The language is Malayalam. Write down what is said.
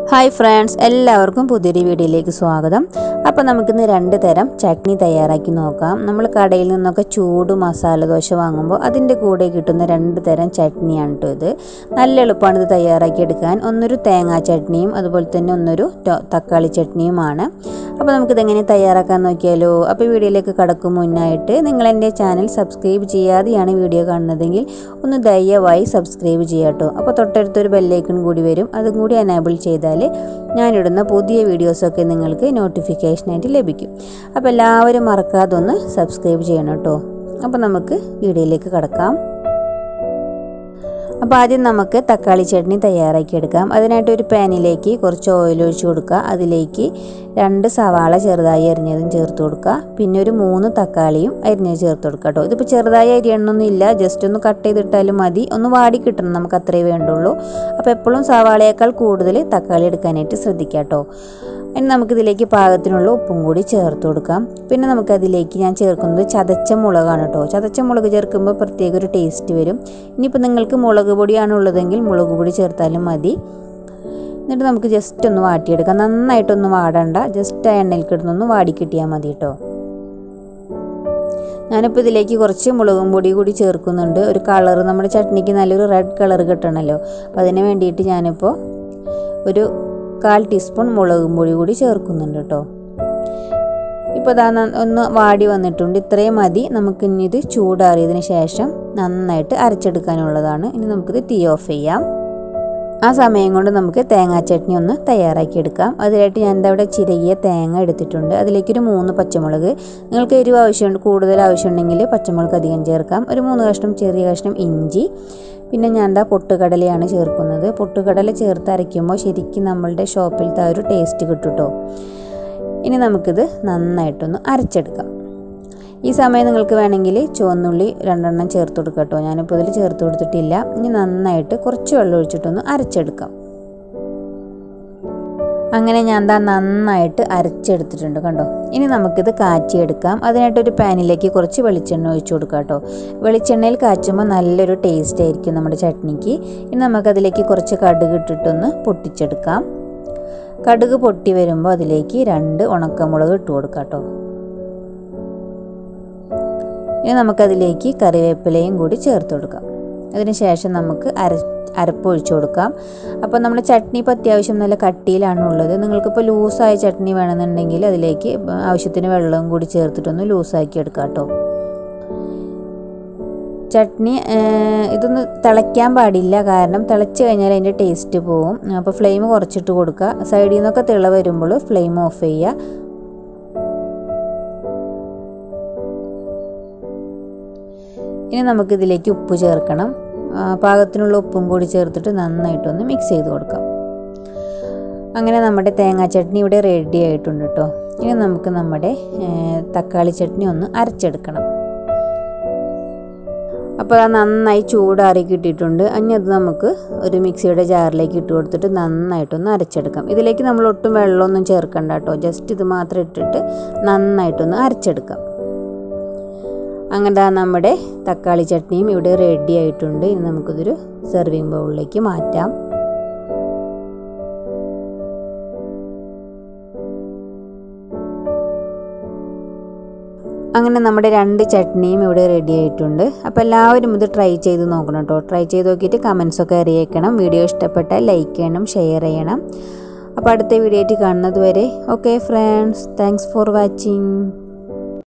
ഹായ് ഫ്രണ്ട്സ് എല്ലാവർക്കും പുതിയൊരു വീഡിയോയിലേക്ക് സ്വാഗതം അപ്പോൾ നമുക്കിന്ന് രണ്ട് തരം ചട്നി തയ്യാറാക്കി നോക്കാം നമ്മൾ കടയിൽ നിന്നൊക്കെ ചൂട് മസാല ദോശ വാങ്ങുമ്പോൾ അതിൻ്റെ കൂടെ കിട്ടുന്ന രണ്ട് തരം ചട്നിയാണ് കേട്ടോ ഇത് നല്ല എളുപ്പമാണ് ഇത് തയ്യാറാക്കി എടുക്കാൻ ഒന്നൊരു തേങ്ങാ ചട്നിയും അതുപോലെ തന്നെ ഒന്നൊരു ടൊ- തക്കാളി ചട്നിയുമാണ് അപ്പോൾ നമുക്കിതെങ്ങനെ തയ്യാറാക്കാൻ നോക്കിയാലോ അപ്പോൾ വീഡിയോയിലേക്ക് കടക്കും മുന്നായിട്ട് നിങ്ങൾ എൻ്റെ ചാനൽ സബ്സ്ക്രൈബ് ചെയ്യാതെയാണ് വീഡിയോ കാണുന്നതെങ്കിൽ ഒന്ന് ദയവായി സബ്സ്ക്രൈബ് ചെയ്യാം കേട്ടോ അപ്പോൾ തൊട്ടടുത്തൊരു ബെല്ലൈക്കൺ കൂടി വരും അതും കൂടി എനേബിൾ ചെയ്താൽ ഞാനിടുന്ന പുതിയ വീഡിയോസൊക്കെ നിങ്ങൾക്ക് നോട്ടിഫിക്കേഷനായിട്ട് ലഭിക്കും അപ്പോൾ എല്ലാവരും മറക്കാതെ ഒന്ന് സബ്സ്ക്രൈബ് ചെയ്യണം കേട്ടോ അപ്പോൾ നമുക്ക് വീഡിയോയിലേക്ക് കടക്കാം അപ്പോൾ ആദ്യം നമുക്ക് തക്കാളി ചട്നി തയ്യാറാക്കിയെടുക്കാം അതിനായിട്ട് ഒരു പാനിലേക്ക് കുറച്ച് ഓയിൽ ഒഴിച്ച് കൊടുക്കുക അതിലേക്ക് രണ്ട് സവാള ചെറുതായി അരിഞ്ഞതും ചേർത്ത് കൊടുക്കുക പിന്നെ ഒരു മൂന്ന് തക്കാളിയും അരിഞ്ഞത് ചേർത്ത് കൊടുക്കുക കേട്ടോ ഇതിപ്പോൾ ചെറുതായി അരിയണമെന്നൊന്നും ഇല്ല ജസ്റ്റ് ഒന്ന് കട്ട് ചെയ്തിട്ടാലും മതി ഒന്ന് വാടി കിട്ടണം നമുക്ക് അത്രേ വേണ്ടുള്ളൂ അപ്പോൾ എപ്പോഴും സവാളയേക്കാൾ കൂടുതൽ തക്കാളി എടുക്കാനായിട്ട് ശ്രദ്ധിക്കാം കേട്ടോ ഇനി നമുക്കിതിലേക്ക് പാകത്തിനുള്ള ഉപ്പും കൂടി ചേർത്ത് കൊടുക്കാം പിന്നെ നമുക്കതിലേക്ക് ഞാൻ ചേർക്കുന്നത് ചതച്ച മുളകാണ് കേട്ടോ ചതച്ച മുളക് ചേർക്കുമ്പോൾ പ്രത്യേക ഒരു ടേസ്റ്റ് വരും ഇനിയിപ്പോൾ നിങ്ങൾക്ക് മുളക് പൊടിയാണ് ഉള്ളതെങ്കിൽ മുളക് പൊടി ചേർത്താലും മതി എന്നിട്ട് നമുക്ക് ജസ്റ്റ് ഒന്ന് വാട്ടിയെടുക്കാം നന്നായിട്ടൊന്ന് വാടണ്ട ജസ്റ്റ് ആ എണ്ണയിൽ കിടന്നൊന്ന് വാടി കിട്ടിയാൽ മതി കേട്ടോ ഞാനിപ്പോൾ ഇതിലേക്ക് കുറച്ച് മുളകും പൊടി കൂടി ചേർക്കുന്നുണ്ട് ഒരു കളർ നമ്മുടെ ചട്നിക്ക് നല്ലൊരു റെഡ് കളർ കിട്ടണമല്ലോ അപ്പോൾ അതിന് വേണ്ടിയിട്ട് ഞാനിപ്പോൾ ഒരു കാൽ ടീസ്പൂൺ മുളകും പൊടി കൂടി ചേർക്കുന്നുണ്ട് കേട്ടോ ഇപ്പോൾ ഇതാ ന- ഒന്ന് വാടി വന്നിട്ടുണ്ട് ഇത്രയും മതി നമുക്ക് ഇനി ഇത് ചൂടാറിയതിന് ശേഷം നന്നായിട്ട് അരച്ചെടുക്കാനുള്ളതാണ് ഇനി നമുക്കിത് തീ ഓഫ് ചെയ്യാം ആ സമയം കൊണ്ട് നമുക്ക് തേങ്ങാ ചട്നി ഒന്ന് തയ്യാറാക്കിയെടുക്കാം അതിലായിട്ട് ഞാൻ എന്താ ഇവിടെ ചിരകിയ തേങ്ങ എടുത്തിട്ടുണ്ട് അതിലേക്കൊരു മൂന്ന് പച്ചമുളക് നിങ്ങൾക്ക് എരിവ് ആവശ്യമുണ്ട് കൂടുതൽ ആവശ്യമുണ്ടെങ്കിൽ പച്ചമുളക് അധികം ചേർക്കാം ഒരു മൂന്ന് കഷ്ണം ചെറിയ കഷ്ണം ഇഞ്ചി പിന്നെ ഞാൻ എന്താ പൊട്ടുകടലയാണ് ചേർക്കുന്നത് പൊട്ടുകടല ചേർത്ത് അരയ്ക്കുമ്പോൾ ശരിക്കും നമ്മളുടെ ഷോപ്പിലത്തെ ആ ഒരു ടേസ്റ്റ് കിട്ടും കേട്ടോ ഇനി നമുക്കിത് നന്നായിട്ടൊന്ന് അരച്ചെടുക്കാം ഈ സമയം നിങ്ങൾക്ക് വേണമെങ്കിൽ ചുവന്നുള്ളി രണ്ടെണ്ണം ചേർത്ത് കൊടുക്കാം കേട്ടോ ഞാനിപ്പോൾ ഇതിൽ ചേർത്ത് കൊടുത്തിട്ടില്ല ഇനി നന്നായിട്ട് കുറച്ച് വെള്ളം ഒഴിച്ചിട്ടൊന്ന് അരച്ചെടുക്കാം അങ്ങനെ ഞാൻ എന്താ നന്നായിട്ട് അരച്ചെടുത്തിട്ടുണ്ട് കണ്ടോ ഇനി നമുക്കിത് കാച്ചിയെടുക്കാം അതിനായിട്ടൊരു പാനിലേക്ക് കുറച്ച് വെളിച്ചെണ്ണ ഒഴിച്ചു കൊടുക്കാം കേട്ടോ വെളിച്ചെണ്ണയിൽ കാച്ചുമ്പോൾ നല്ലൊരു ടേസ്റ്റ് ആയിരിക്കും നമ്മുടെ ചട്നിക്ക് ഇനി നമുക്കതിലേക്ക് കുറച്ച് കടുക് ഇട്ടിട്ടൊന്ന് പൊട്ടിച്ചെടുക്കാം കടുക് പൊട്ടി വരുമ്പോൾ അതിലേക്ക് രണ്ട് ഉണക്കമുളക് ഇട്ട് കൊടുക്കാം കേട്ടോ ഇനി നമുക്കതിലേക്ക് കറിവേപ്പിലയും കൂടി ചേർത്ത് കൊടുക്കാം അതിനുശേഷം നമുക്ക് അര അരപ്പ് ഒഴിച്ചു കൊടുക്കാം അപ്പോൾ നമ്മുടെ ചട്നി ഇപ്പോൾ അത്യാവശ്യം നല്ല കട്ടിയിലാണ് ഉള്ളത് നിങ്ങൾക്കിപ്പോൾ ലൂസായ ചട്നി വേണമെന്നുണ്ടെങ്കിൽ അതിലേക്ക് ആവശ്യത്തിന് വെള്ളവും കൂടി ചേർത്തിട്ടൊന്ന് ലൂസാക്കി എടുക്കാം കേട്ടോ ചട്നി ഏഹ്, ഇതൊന്ന് തിളയ്ക്കാൻ പാടില്ല കാരണം തിളച്ച് കഴിഞ്ഞാൽ അതിൻ്റെ ടേസ്റ്റ് പോവും അപ്പോൾ ഫ്ലെയിം കുറച്ചിട്ട് കൊടുക്കുക സൈഡിൽ നിന്നൊക്കെ തിള വരുമ്പോൾ ഫ്ലെയിം ഓഫ് ചെയ്യുക ഇനി നമുക്കിതിലേക്ക് ഉപ്പ് ചേർക്കണം ആ, പാകത്തിനുള്ള ഉപ്പും കൂടി ചേർത്തിട്ട് നന്നായിട്ടൊന്ന് മിക്സ് ചെയ്ത് കൊടുക്കാം അങ്ങനെ നമ്മുടെ തേങ്ങാ ചട്നി ഇവിടെ റെഡി ആയിട്ടുണ്ട് കേട്ടോ ഇനി നമുക്ക് നമ്മുടെ ഏ, തക്കാളി ചട്നി ഒന്ന് അരച്ചെടുക്കണം അപ്പോൾ അത് നന്നായി ചൂടാറി കിട്ടിയിട്ടുണ്ട് ഇനി അത് നമുക്ക് ഒരു മിക്സിയുടെ ജാറിലേക്ക് ഇട്ട് കൊടുത്തിട്ട് നന്നായിട്ടൊന്ന് അരച്ചെടുക്കാം ഇതിലേക്ക് നമ്മൾ ഒട്ടും വെള്ളമൊന്നും ചേർക്കണ്ട കേട്ടോ ജസ്റ്റ് ഇത് മാത്രം ഇട്ടിട്ട് നന്നായിട്ടൊന്ന് അരച്ചെടുക്കാം അങ്ങനെ ദാ നമ്മുടെ തക്കാളി ചട്നിയും ഇവിടെ റെഡി ആയിട്ടുണ്ട് ഇനി നമുക്കിതൊരു സെർവിങ് ബൗളിലേക്ക് മാറ്റാം അങ്ങനെ നമ്മുടെ രണ്ട് ചട്നിയും ഇവിടെ റെഡി ആയിട്ടുണ്ട് അപ്പോൾ എല്ലാവരും ഇത് ട്രൈ ചെയ്ത് നോക്കണം കേട്ടോ ട്രൈ ചെയ്ത് നോക്കിയിട്ട് കമൻസ് ഒക്കെ അറിയിക്കണം വീഡിയോ ഇഷ്ടപ്പെട്ടാൽ ലൈക്ക് ചെയ്യണം ഷെയർ ചെയ്യണം അപ്പോൾ അടുത്ത വീഡിയോ ആയിട്ട് കാണുന്നത് വരെ okay friends thanks for watching